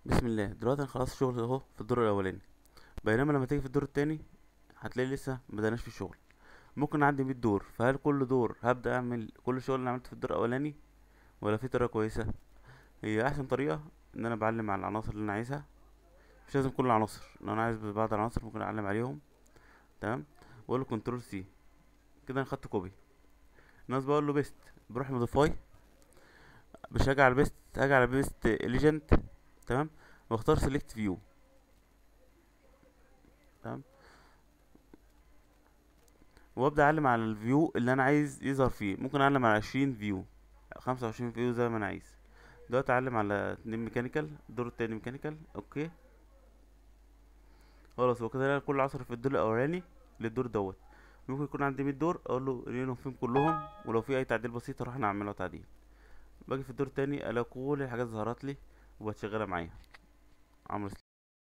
بسم الله دلوقتي انا خلاص شغل اهو في الدور الاولاني بينما لما تيجي في الدور التاني هتلاقي لسه مبدأناش في الشغل ممكن اعدي 100 دور فهل كل دور هبدأ اعمل كل الشغل اللي عملته في الدور الاولاني ولا في طريقة كويسة هي احسن طريقة ان انا بعلم على العناصر اللي انا عايزها مش لازم كل العناصر لو انا عايز بعض العناصر ممكن اعلم عليهم تمام واقول له كنترول سي كده انا خدت كوبي الناس بقول له بيست بروح موديفاي مش هاجي على بيست هاجي على بيست ليجند تمام واختار سيلكت فيو تمام وابدا اعلم على الفيو اللي انا عايز يظهر فيه ممكن اعلم على عشرين فيو خمسة وعشرين فيو زي ما انا عايز دلوقتي اعلم على اتنين ميكانيكال الدور التاني ميكانيكال اوكي خلاص هو كده كل عصر في الدور الاولاني للدور دوت ممكن يكون عندي مية دور اقول له رينهم فيهم كلهم ولو في اي تعديل بسيط اروح انا اعمله تعديل باجي في الدور التاني الاقي كل الحاجات ظهرت لي وبقت شغاله معايا عمرو